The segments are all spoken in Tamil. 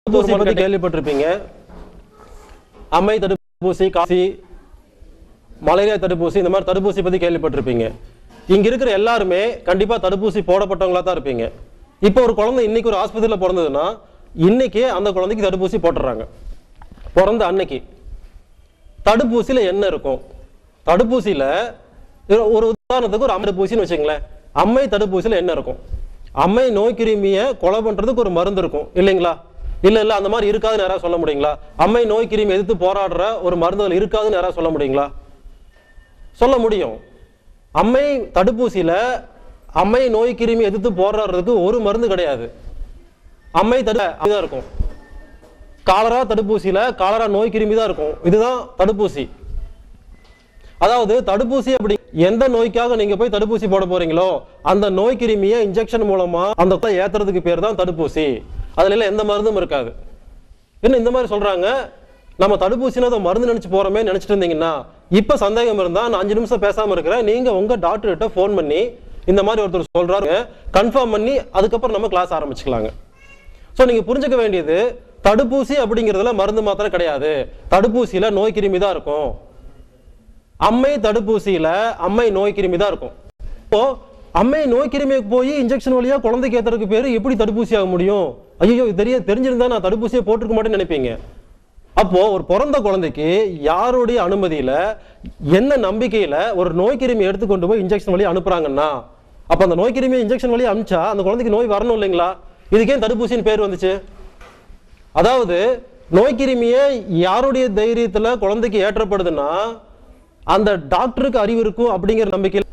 தடுப்பூசி பத்தி கேள்விப்பட்டிருப்பீங்க அம்மை தடுப்பூசி காசி மலேரியா தடுப்பூசி இந்த மாதிரி தடுப்பூசி பத்தி கேள்விப்பட்டிருப்பீங்க இங்க இருக்கிற எல்லாருமே கண்டிப்பா தடுப்பூசி போடப்பட்டவங்களா தான் இருப்பீங்க இப்போ ஒரு குழந்தை இன்னைக்கு ஒரு ஆஸ்பத்திரியில பிறந்ததுன்னா இன்னைக்கே அந்த குழந்தைக்கு தடுப்பூசி போட்டுறாங்க பிறந்த அன்னைக்கு தடுப்பூசியில என்ன இருக்கும் தடுப்பூசியில ஒரு- ஒரு உதாரணத்துக்கு ஒரு அம்மை தடுப்பூசின்னு வச்சுங்களேன் அம்மை தடுப்பூசியில என்ன இருக்கும் அம்மை நோய் கிருமியை கொலை பண்றதுக்கு ஒரு மருந்து இருக்கும் இல்லைங்களா இல்ல இல்ல அந்த மாதிரி இருக்காதுன்னு யாராவது சொல்ல முடியுங்களா அம்மை நோய் கிருமி எதிர்த்து போராடுற ஒரு மருந்து அதுல இருக்காதுன்னு யாராவது சொல்ல முடியுங்களா சொல்ல முடியும் அம்மை தடுப்பூசியில அம்மை நோய் கிருமி எதிர்த்து போராடுறதுக்கு ஒரு மருந்து கிடையாது அம்மை தடு தான் இருக்கும் காலரா தடுப்பூசியில காலரா நோய் கிருமி தான் இருக்கும் இதுதான் தடுப்பூசி அதாவது தடுப்பூசி அப்படி எந்த நோய்க்காக நீங்க போய் தடுப்பூசி போட போறீங்களோ அந்த நோய் கிருமியை இன்ஜெக்ஷன் மூலமா அந்த குழந்தை ஏத்துறதுக்கு பேர் தான் தடுப்பூசி அதுல எல்லாம் எந்த மருந்தும் இருக்காது என்ன இந்த மாதிரி சொல்றாங்க நம்ம தடுப்பூசினா அதை மருந்து நினைச்சு போறோமே நினைச்சிட்டு இருந்தீங்கன்னா இப்ப சந்தேகம் இருந்தா நான் அஞ்சு நிமிஷம் பேசாம இருக்கிறேன் நீங்க உங்க டாக்டர் கிட்ட ஃபோன் பண்ணி இந்த மாதிரி ஒருத்தர் சொல்றாரு கன்ஃபார்ம் பண்ணி அதுக்கப்புறம் நம்ம கிளாஸ் ஆரம்பிச்சுக்கலாங்க ஸோ நீங்க புரிஞ்சுக்க வேண்டியது தடுப்பூசி அப்படிங்கிறதுல மருந்து மாத்திரம் கிடையாது தடுப்பூசியில நோய் கிருமி தான் இருக்கும் அம்மை தடுப்பூசியில அம்மை நோய் கிருமி தான் இருக்கும் இப்போ அம்மை நோய் கிருமிக்கு போய் இன்ஜெக்ஷன் வழியா குழந்தைக்கு ஏத்துறதுக்கு பேரு எப்படி தடுப்பூசி ஆக முடியும் ஐயோ இது தெரிய தெரிஞ்சிருந்தா நான் தடுப்பூசியை போட்டிருக்க மாட்டேன்னு நினைப்பீங்க அப்போ ஒரு பிறந்த குழந்தைக்கு யாருடைய அனுமதியில என்ன நம்பிக்கையில ஒரு நோய் கிருமி எடுத்து கொண்டு போய் இன்ஜெக்ஷன் வழியா அனுப்புறாங்கன்னா அப்ப அந்த நோய் கிருமியை இன்ஜெக்ஷன் வழியா அனுப்பிச்சா அந்த குழந்தைக்கு நோய் வரணும் இல்லைங்களா இதுக்கே தடுப்பூசின்னு பேர் வந்துச்சு அதாவது நோய் கிருமியை யாருடைய தைரியத்துல குழந்தைக்கு ஏற்றப்படுதுன்னா அந்த டாக்டருக்கு அறிவு இருக்கும் அப்படிங்கிற நம்பிக்கையில்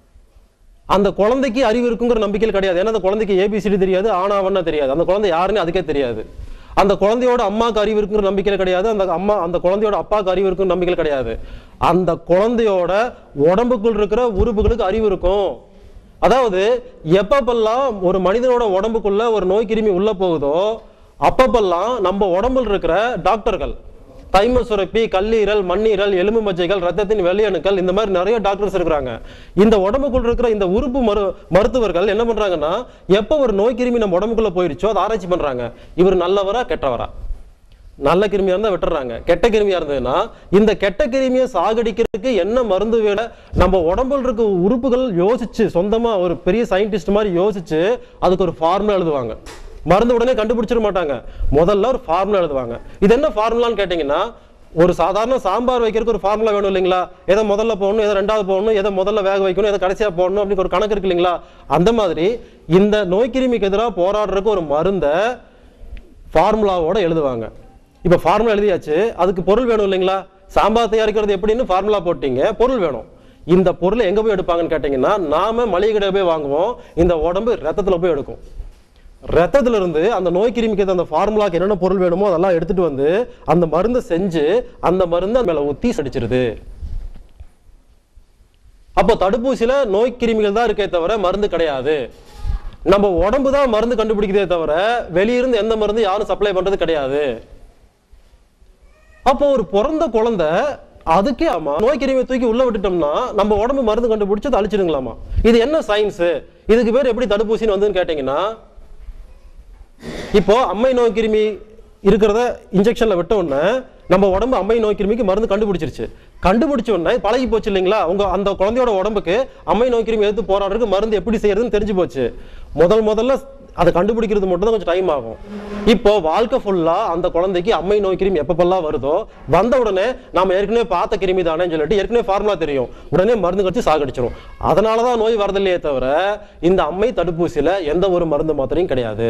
அந்த குழந்தைக்கு அறிவு இருக்குங்கிற நம்பிக்கையில் கிடையாது ஏன்னா அந்த குழந்தைக்கு ஏபிசிடி தெரியாது ஆனாவண்ணா தெரியாது அந்த குழந்தை யாருன்னு அதுக்கே தெரியாது அந்த குழந்தையோட அம்மாக்கு அறிவு இருக்குங்கிற நம்பிக்கையில் கிடையாது அந்த அம்மா அந்த குழந்தையோட அப்பாவுக்கு அறிவு இருக்குங்கிற நம்பிக்கையில் கிடையாது அந்த குழந்தையோட உடம்புக்குள் இருக்கிற உறுப்புகளுக்கு அறிவு இருக்கும் அதாவது எப்பப்பெல்லாம் ஒரு மனிதனோட உடம்புக்குள்ள ஒரு நோய் கிருமி உள்ள போகுதோ அப்பப்பெல்லாம் நம்ம உடம்புல இருக்கிற டாக்டர்கள் தைம சுரப்பி கல்லீரல் மண்ணீரல் எலும்பு மஜ்ஜைகள் ரத்தத்தின் வெள்ளையணுக்கள் இந்த மாதிரி நிறைய டாக்டர்ஸ் இருக்கிறாங்க இந்த உடம்புக்குள்ள இருக்கிற இந்த உறுப்பு மரு மருத்துவர்கள் என்ன பண்றாங்கன்னா எப்போ ஒரு நோய் கிருமி நம்ம உடம்புக்குள்ள போயிருச்சோ அதை ஆராய்ச்சி பண்றாங்க இவர் நல்லவரா கெட்டவரா நல்ல கிருமியா இருந்தா விட்டுறாங்க கெட்ட கிருமியா இருந்ததுன்னா இந்த கெட்ட கிருமியை சாகடிக்கிறதுக்கு என்ன மருந்து வேட நம்ம உடம்புல இருக்க உறுப்புகள் யோசிச்சு சொந்தமா ஒரு பெரிய சயின்டிஸ்ட் மாதிரி யோசிச்சு அதுக்கு ஒரு ஃபார்முலா எழுதுவாங்க மருந்து உடனே கண்டுபிடிச்சிட மாட்டாங்க முதல்ல ஒரு ஃபார்முலா எழுதுவாங்க இது என்ன ஃபார்முலான்னு கேட்டீங்கன்னா ஒரு சாதாரண சாம்பார் வைக்கிறதுக்கு ஒரு ஃபார்முலா வேணும் இல்லைங்களா எதை முதல்ல போடணும் எதை ரெண்டாவது போடணும் எதை முதல்ல வேக வைக்கணும் எதை கடைசியா போடணும் அப்படின்னு ஒரு கணக்கு இருக்கு இல்லைங்களா அந்த மாதிரி இந்த நோய் கிருமிக்கு எதிராக போராடுறதுக்கு ஒரு மருந்தை ஃபார்முலாவோட எழுதுவாங்க இப்போ ஃபார்முலா எழுதியாச்சு அதுக்கு பொருள் வேணும் இல்லைங்களா சாம்பார் தயாரிக்கிறது எப்படின்னு ஃபார்முலா போட்டீங்க பொருள் வேணும் இந்த பொருளை எங்க போய் எடுப்பாங்கன்னு கேட்டீங்கன்னா நாம மளிகை கடையில் போய் வாங்குவோம் இந்த உடம்பு ரத்தத்துல போய் எடுக்கும் ரத்தத்துல இருந்து அந்த நோய் கிருமிக்கு ஏத்த அந்த ஃபார்முலாக்கு என்னென்ன பொருள் வேணுமோ அதெல்லாம் எடுத்துட்டு வந்து அந்த மருந்தை செஞ்சு அந்த மருந்தை அது மேல ஊத்தி அடிச்சிருது அப்போ தடுப்பூசியில நோய் கிருமிகள் தான் இருக்கே தவிர மருந்து கிடையாது நம்ம உடம்பு தான் மருந்து கண்டுபிடிக்குதே தவிர வெளியிருந்து எந்த மருந்து யாரும் சப்ளை பண்றது கிடையாது அப்போ ஒரு பிறந்த குழந்தை அதுக்கே ஆமா நோய் கிருமியை தூக்கி உள்ள விட்டுட்டோம்னா நம்ம உடம்பு மருந்து கண்டுபிடிச்சு அதை அழிச்சிடுங்களாமா இது என்ன சயின்ஸ் இதுக்கு பேர் எப்படி தடுப்பூசின்னு வந்துன்னு கேட்டீங்கன்னா இப்போ அம்மை நோய் கிருமி இருக்கிறத இன்ஜெக்ஷன்ல விட்ட உடனே நம்ம உடம்பு அம்மை நோய் கிருமிக்கு மருந்து கண்டுபிடிச்சிருச்சு கண்டுபிடிச்ச உடனே பழகி போச்சு இல்லைங்களா உங்க அந்த குழந்தையோட உடம்புக்கு அம்மை நோய் கிருமி எதிர்த்து போராடுறதுக்கு மருந்து எப்படி செய்யறதுன்னு தெரிஞ்சு போச்சு முதல் முதல்ல அதை கண்டுபிடிக்கிறது மட்டும் தான் கொஞ்சம் டைம் ஆகும் இப்போ வாழ்க்கை ஃபுல்லா அந்த குழந்தைக்கு அம்மை நோய் கிருமி எப்பப்பெல்லாம் வருதோ வந்த உடனே நாம ஏற்கனவே பார்த்த கிருமி தானேன்னு சொல்லிட்டு ஏற்கனவே ஃபார்முலா தெரியும் உடனே மருந்து கடிச்சு சாகடிச்சிரும் அதனால தான் நோய் வரதில்லையே தவிர இந்த அம்மை தடுப்பூசியில எந்த ஒரு மருந்து மாத்திரையும் கிடையாது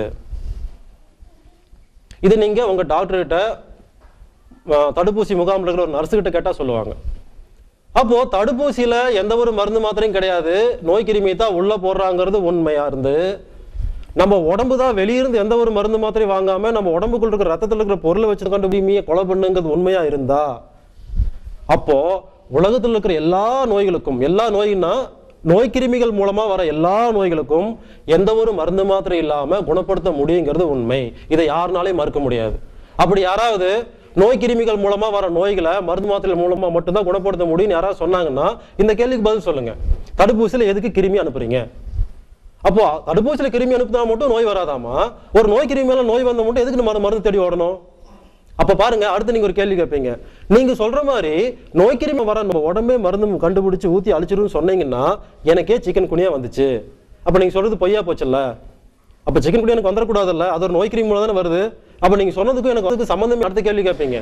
இது நீங்க உங்க டாக்டர் கிட்ட அஹ், தடுப்பூசி முகாமில் இருக்கிற ஒரு நர்ஸு கிட்ட கேட்டா சொல்லுவாங்க அப்போ தடுப்பூசியில எந்த ஒரு மருந்து மாத்திரையும் கிடையாது நோய் கிருமியை தான் உள்ள போடுறாங்கிறது உண்மையா இருந்து நம்ம உடம்பு தான் வெளியிருந்து எந்த ஒரு மருந்து மாத்திரையும் வாங்காம நம்ம உடம்புக்குள்ள இருக்கிற ரத்தத்துல இருக்கிற பொருளை வச்சு கொண்டு பூமியை கொலை பண்ணுங்கிறது உண்மையா இருந்தா அப்போ உலகத்தில் இருக்கிற எல்லா நோய்களுக்கும் எல்லா நோய்னா நோய் கிருமிகள் மூலமா வர எல்லா நோய்களுக்கும் எந்த ஒரு மருந்து மாத்திரை இல்லாம குணப்படுத்த முடியுங்கிறது உண்மை இதை யாருனாலையும் மறுக்க முடியாது அப்படி யாராவது நோய் கிருமிகள் மூலமா வர நோய்களை மருந்து மாத்திரை மூலமா மட்டும்தான் குணப்படுத்த முடியும்னு யாராவது சொன்னாங்கன்னா இந்த கேள்விக்கு பதில் சொல்லுங்க தடுப்பூசியில எதுக்கு கிருமி அனுப்புறீங்க அப்போ தடுப்பூசியில கிருமி அனுப்புனா மட்டும் நோய் வராதாமா ஒரு நோய் கிருமி மேல நோய் வந்தா மட்டும் எதுக்கு நம்ம மருந்து தேடி ஓடணும் அப்ப பாருங்க அடுத்து நீங்க ஒரு கேள்வி கேட்பீங்க நீங்க சொல்ற மாதிரி நோய் கிருமி வர நம்ம உடம்பே மருந்து கண்டுபிடிச்சு ஊத்தி அழிச்சிருன்னு சொன்னீங்கன்னா எனக்கே சிக்கன் குனியா வந்துச்சு அப்ப நீங்க சொல்றது பொய்யா போச்சுல்ல அப்ப சிக்கன் குனியா எனக்கு வந்துடக்கூடாதுல்ல அது ஒரு நோய் கிருமி மூலம் தானே வருது அப்ப நீங்க சொன்னதுக்கும் எனக்கு அதுக்கு சம்பந்தம் அடுத்த கேள்வி கேட்பீங்க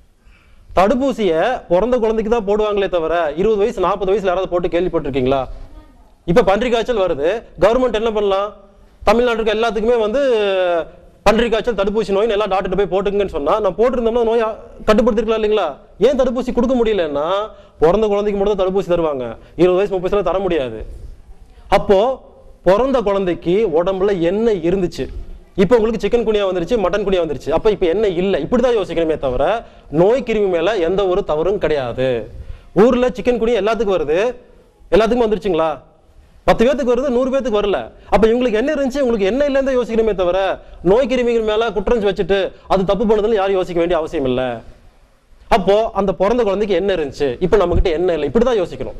தடுப்பூசியை பிறந்த குழந்தைக்கு தான் போடுவாங்களே தவிர இருபது வயசு நாற்பது வயசுல யாராவது போட்டு கேள்விப்பட்டிருக்கீங்களா இப்ப பன்றி காய்ச்சல் வருது கவர்மெண்ட் என்ன பண்ணலாம் தமிழ்நாட்டுக்கு எல்லாத்துக்குமே வந்து பன்றி காய்ச்சல் தடுப்பூசி நோய் எல்லா டாக்டர் போய் போட்டுங்கன்னு சொன்னா நான் போட்டிருந்தோம்னா நோய் கட்டுப்படுத்திருக்கலாம் இல்லைங்களா ஏன் தடுப்பூசி கொடுக்க முடியலன்னா பிறந்த குழந்தைக்கு மட்டும் தான் தடுப்பூசி தருவாங்க இருபது வயசு முப்பது வயசுல தர முடியாது அப்போ பிறந்த குழந்தைக்கு உடம்புல என்ன இருந்துச்சு இப்போ உங்களுக்கு சிக்கன் குனியா வந்துருச்சு மட்டன் குனியா வந்துருச்சு அப்ப இப்போ என்ன இல்லை இப்படிதான் யோசிக்கணுமே தவிர நோய் கிருமி மேல எந்த ஒரு தவறும் கிடையாது ஊர்ல சிக்கன் குனியா எல்லாத்துக்கும் வருது எல்லாத்துக்கும் வந்துருச்சுங்களா பத்து பேத்துக்கு வருது நூறு பேத்துக்கு வரல அப்ப இவங்களுக்கு என்ன இருந்துச்சு உங்களுக்கு என்ன இல்லைன்னு யோசிக்கணுமே தவிர நோய் கிருமிகள் மேல குற்றம் வச்சுட்டு அது தப்பு பண்ணதுன்னு யாரும் யோசிக்க வேண்டிய அவசியம் இல்லை அப்போ அந்த பிறந்த குழந்தைக்கு என்ன இருந்துச்சு இப்போ நம்மகிட்ட என்ன இல்லை இப்படிதான் யோசிக்கணும்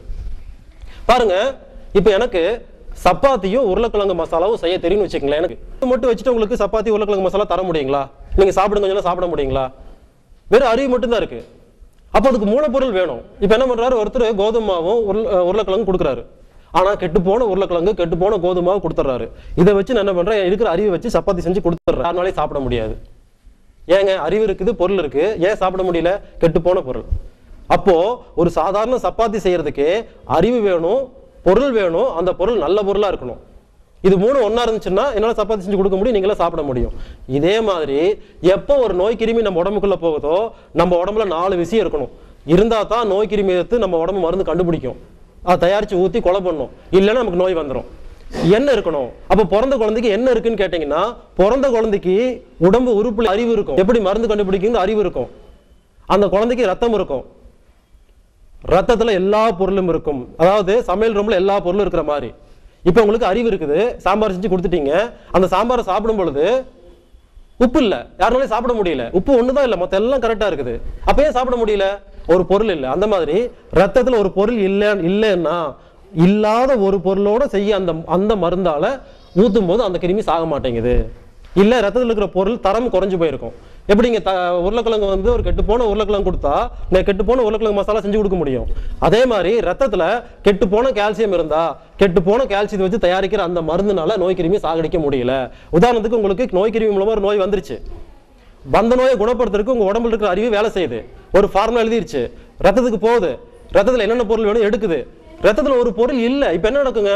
பாருங்க இப்போ எனக்கு சப்பாத்தியும் உருளைக்கிழங்கு மசாலாவும் செய்ய தெரியும்னு வச்சுக்கங்களேன் எனக்கு இது மட்டும் வச்சுட்டு உங்களுக்கு சப்பாத்தி உருளைக்கிழங்கு மசாலா தர முடியுங்களா நீங்க சாப்பிடுங்க கொஞ்சம் சாப்பிட முடியுங்களா வெறும் அறிவு மட்டும்தான் இருக்கு அப்போ அதுக்கு மூலப்பொருள் வேணும் இப்போ என்ன பண்றாரு ஒருத்தர் கோதுமை மாவும் உருளை உருளைக்கிழங்கு கொடுக்குறாரு ஆனா கெட்டு போன உருளைக்கிழங்கு கெட்டு போன கோதுமாவை கொடுத்துட்றாரு இதை வச்சு நான் என்ன பண்றேன் இருக்கிற அறிவை வச்சு சப்பாத்தி செஞ்சு கொடுத்துட்றேன் யாருனாலையும் சாப்பிட முடியாது ஏங்க அறிவு இருக்குது பொருள் இருக்கு ஏன் சாப்பிட முடியல கெட்டு போன பொருள் அப்போ ஒரு சாதாரண சப்பாத்தி செய்யறதுக்கு அறிவு வேணும் பொருள் வேணும் அந்த பொருள் நல்ல பொருளா இருக்கணும் இது மூணு ஒண்ணா இருந்துச்சுன்னா என்னால சப்பாத்தி செஞ்சு கொடுக்க முடியும் நீங்களா சாப்பிட முடியும் இதே மாதிரி எப்போ ஒரு நோய் கிருமி நம்ம உடம்புக்குள்ள போகுதோ நம்ம உடம்புல நாலு விஷயம் இருக்கணும் இருந்தா தான் நோய் கிருமி எடுத்து நம்ம உடம்பு மருந்து கண்டுபிடிக்கும் அதை தயாரிச்சு ஊத்தி கொலை பண்ணும் இல்லைன்னா நமக்கு நோய் வந்துடும் என்ன இருக்கணும் அப்ப பிறந்த குழந்தைக்கு என்ன இருக்குன்னு கேட்டீங்கன்னா பிறந்த குழந்தைக்கு உடம்பு உறுப்புல அறிவு இருக்கும் எப்படி மருந்து கண்டுபிடிக்கிறது அறிவு இருக்கும் அந்த குழந்தைக்கு ரத்தம் இருக்கும் ரத்தத்துல எல்லா பொருளும் இருக்கும் அதாவது சமையல் ரூம்ல எல்லா பொருளும் இருக்கிற மாதிரி இப்போ உங்களுக்கு அறிவு இருக்குது சாம்பார் செஞ்சு கொடுத்துட்டீங்க அந்த சாம்பாரை சாப்பிடும் பொழுது உப்பு இல்ல யாருனாலையும் சாப்பிட முடியல உப்பு ஒண்ணுதான் இல்ல மொத்தம் எல்லாம் கரெக்டா இருக்குது அப்ப ஏன் சாப்பிட முடியல ஒரு பொருள் இல்ல அந்த மாதிரி ரத்தத்துல ஒரு பொருள் இல்ல இல்லைன்னா இல்லாத ஒரு பொருளோட செய்ய அந்த அந்த மருந்தால ஊத்தும் போது அந்த கிருமி சாக மாட்டேங்குது இல்ல ரத்தத்துல இருக்கிற பொருள் தரம் குறைஞ்சு போயிருக்கும் எப்படிங்க த உருளைக்கிழங்கு வந்து ஒரு கெட்டு போன உருளைக்கிழங்கு கொடுத்தா நான் கெட்டு போன உருளைக்கிழங்கு மசாலா செஞ்சு கொடுக்க முடியும் அதே மாதிரி ரத்தத்துல கெட்டு போன கால்சியம் இருந்தா கெட்டு போன கால்சியத்தை வச்சு தயாரிக்கிற அந்த மருந்துனால நோய் கிருமி சாகடிக்க முடியல உதாரணத்துக்கு உங்களுக்கு நோய் கிருமி மூலமா ஒரு நோய் வந்துருச்சு வந்த நோயை குணப்படுத்துறதுக்கு உங்க உடம்புல இருக்கிற அறிவு வேலை செய்யுது ஒரு ஃபார்முலா எழுதிருச்சு ரத்தத்துக்கு போகுது ரத்தத்துல என்னென்ன பொருள் வேணும் எடுக்குது ரத்தத்துல ஒரு பொருள் இல்ல இப்ப என்ன நடக்குங்க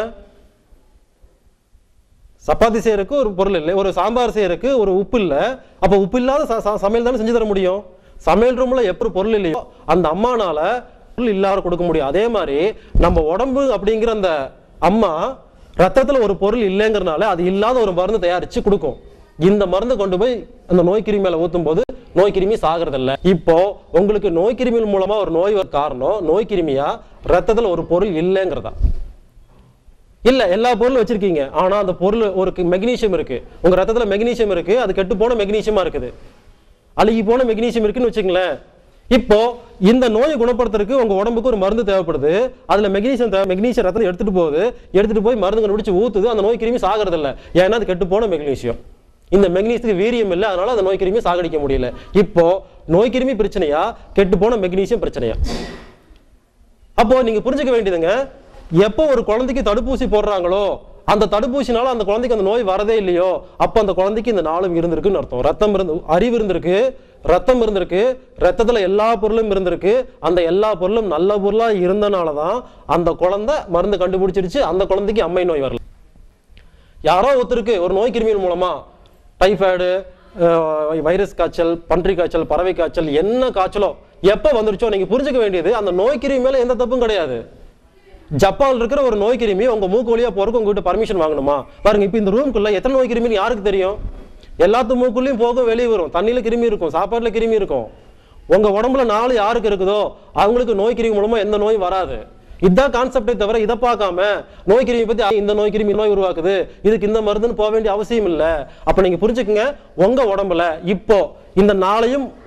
சப்பாத்தி செய்யறதுக்கு ஒரு பொருள் இல்லை ஒரு சாம்பார் செய்யறதுக்கு ஒரு உப்பு இல்லை அப்ப உப்பு இல்லாத ச- ச- சமையல் தானே செஞ்சு தர முடியும் சமையல் ரூம்ல எப்படி பொருள் இல்லையோ அந்த அம்மானால பொருள் இல்லாத கொடுக்க முடியும் அதே மாதிரி நம்ம உடம்பு அப்படிங்கிற அந்த அம்மா ரத்தத்துல ஒரு பொருள் இல்லைங்கிறனால அது இல்லாத ஒரு மருந்து தயாரிச்சு கொடுக்கும் இந்த மருந்தை கொண்டு போய் அந்த நோய் கிருமி மேல ஊத்தும் போது நோய் கிருமி சாகிறது இல்ல இப்போ உங்களுக்கு நோய் கிருமியின் மூலமா ஒரு நோய் வர காரணம் நோய் கிருமியா ரத்தத்துல ஒரு பொருள் இல்லைங்கிறதா இல்ல எல்லா பொருளும் வச்சிருக்கீங்க ஆனா அந்த பொருள் ஒரு மெக்னீசியம் இருக்கு உங்க ரத்தத்துல மெக்னீசியம் இருக்கு அது கெட்டு போன மெக்னீசியமா இருக்குது அழுகி போன மெக்னீசியம் இருக்குன்னு வச்சுங்களேன் இப்போ இந்த நோயை குணப்படுத்துறதுக்கு உங்க உடம்புக்கு ஒரு மருந்து தேவைப்படுது அதுல மெக்னீசியம் தேவை மெக்னீசியம் ரத்தத்தை எடுத்துட்டு போகுது எடுத்துட்டு போய் மருந்து கண்டுபிடிச்சு ஊத்துது அந்த நோய் கிருமி சாகிறது இல்ல ஏன்னா அது கெட்டு போன மெக்னீசியம் இந்த மெக்னீசியத்துக்கு வீரியம் இல்லை அதனால அந்த நோய் கிருமி சாகடிக்க முடியல இப்போ நோய் கிருமி பிரச்சனையா கெட்டு போன மெக்னீசியம் பிரச்சனையா அப்போ நீங்க புரிஞ்சுக்க வேண்டியதுங்க எப்போ ஒரு குழந்தைக்கு தடுப்பூசி போடுறாங்களோ அந்த தடுப்பூசினால அந்த குழந்தைக்கு அந்த நோய் வரதே இல்லையோ அப்ப அந்த குழந்தைக்கு இந்த நாளும் இருந்திருக்குன்னு அர்த்தம் ரத்தம் இருந்து அறிவு இருந்திருக்கு ரத்தம் இருந்திருக்கு ரத்தத்துல எல்லா பொருளும் இருந்திருக்கு அந்த எல்லா பொருளும் நல்ல பொருளா இருந்தனால தான் அந்த குழந்தை மருந்து கண்டுபிடிச்சிருச்சு அந்த குழந்தைக்கு அம்மை நோய் வரல யாரோ ஒருத்தருக்கு ஒரு நோய் கிருமியின் மூலமா டைஃபாய்டு வைரஸ் காய்ச்சல் பன்றி காய்ச்சல் பறவை காய்ச்சல் என்ன காய்ச்சலோ எப்போ வந்துருச்சோ நீங்க புரிஞ்சுக்க வேண்டியது அந்த நோய் கிருமி மேல எந்த தப்பும் கிடையாது ஜப்பான்ல இருக்கிற ஒரு நோய் கிருமி உங்க மூக்கு வழியா போறதுக்கு உங்ககிட்ட பர்மிஷன் வாங்கணுமா பாருங்க இப்போ இந்த ரூம்குள்ள எத்தனை நோய் கிருமின்னு யாருக்கு தெரியும் எல்லாத்து மூக்குள்ளயும் போகும் வெளியே வரும் தண்ணியில கிருமி இருக்கும் சாப்பாட்டுல கிருமி இருக்கும் உங்க உடம்புல நாலு யாருக்கு இருக்குதோ அவங்களுக்கு நோய் கிருமி மூலமா எந்த நோயும் வராது இதுதான் கான்செப்டே தவிர இதை பார்க்காம நோய் கிருமி பத்தி "ஆ, இந்த நோய் கிருமி நோய் உருவாக்குது இதுக்கு இந்த மருந்துன்னு போக வேண்டிய அவசியம் இல்லை அப்ப நீங்க புரிஞ்சுக்குங்க உங்க உடம்புல இப்போ இந்த நாளையும்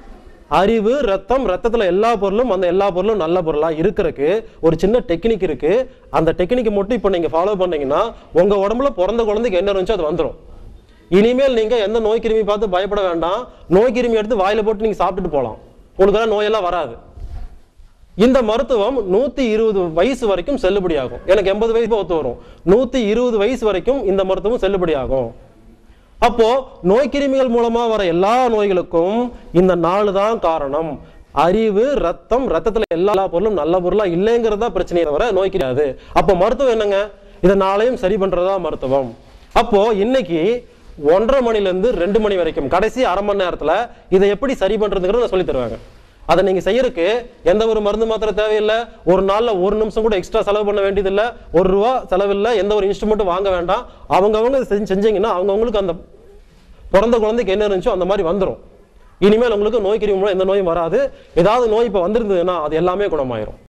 அறிவு ரத்தம் ரத்தத்துல எல்லா பொருளும் அந்த எல்லா பொருளும் நல்ல பொருளா இருக்கிறதுக்கு ஒரு சின்ன டெக்னிக் இருக்கு அந்த டெக்னிக் மட்டும் இப்போ நீங்க ஃபாலோ பண்ணீங்கன்னா உங்க உடம்புல பிறந்த குழந்தைக்கு என்ன இருந்துச்சோ அது வந்துடும் இனிமேல் நீங்க எந்த நோய் கிருமி பார்த்து பயப்பட வேண்டாம் நோய் கிருமி எடுத்து வாயில போட்டு நீங்க சாப்பிட்டுட்டு போகலாம் உங்களுக்கெல்லாம் நோயெல்லாம் வராது இந்த மருத்துவம் நூத்தி இருபது வயசு வரைக்கும் செல்லுபடியாகும் எனக்கு எண்பது வயசு ஒத்து வரும் நூத்தி இருபது வயசு வரைக்கும் இந்த மருத்துவம் செல்லுபடியாகும் அப்போ நோய் கிருமிகள் மூலமா வர எல்லா நோய்களுக்கும் இந்த நாலு தான் காரணம் அறிவு ரத்தம் ரத்தத்துல எல்லா பொருளும் நல்ல பொருளா இல்லைங்கிறது தான் பிரச்சனையே தவிர நோய் கிடையாது அப்போ மருத்துவம் என்னங்க இதை நாளையும் சரி பண்றதா மருத்துவம் அப்போ இன்னைக்கு ஒன்றரை மணில இருந்து ரெண்டு மணி வரைக்கும் கடைசி அரை மணி நேரத்துல இதை எப்படி சரி பண்றதுங்கிறத நான் சொல்லி தருவாங்க அதை நீங்க செய்யறதுக்கு எந்த ஒரு மருந்து மாத்திரை தேவையில்லை ஒரு நாள்ல ஒரு நிமிஷம் கூட எக்ஸ்ட்ரா செலவு பண்ண வேண்டியதில்லை ஒரு ரூபா செலவில்லை எந்த ஒரு இன்ஸ்ட்ருமெண்ட்டும் வாங்க வேண்டாம் அவங்கவங்க செஞ்சு செஞ்சீங்கன்னா அவங்கவுங்களுக்கு அந்த பிறந்த குழந்தைக்கு என்ன இருந்துச்சோ அந்த மாதிரி வந்துடும் இனிமேல் உங்களுக்கு நோய் கிருமி மூலம் எந்த நோயும் வராது ஏதாவது நோய் இப்போ வந்திருந்ததுன்னா அது எல்லாமே குணமாயிரும்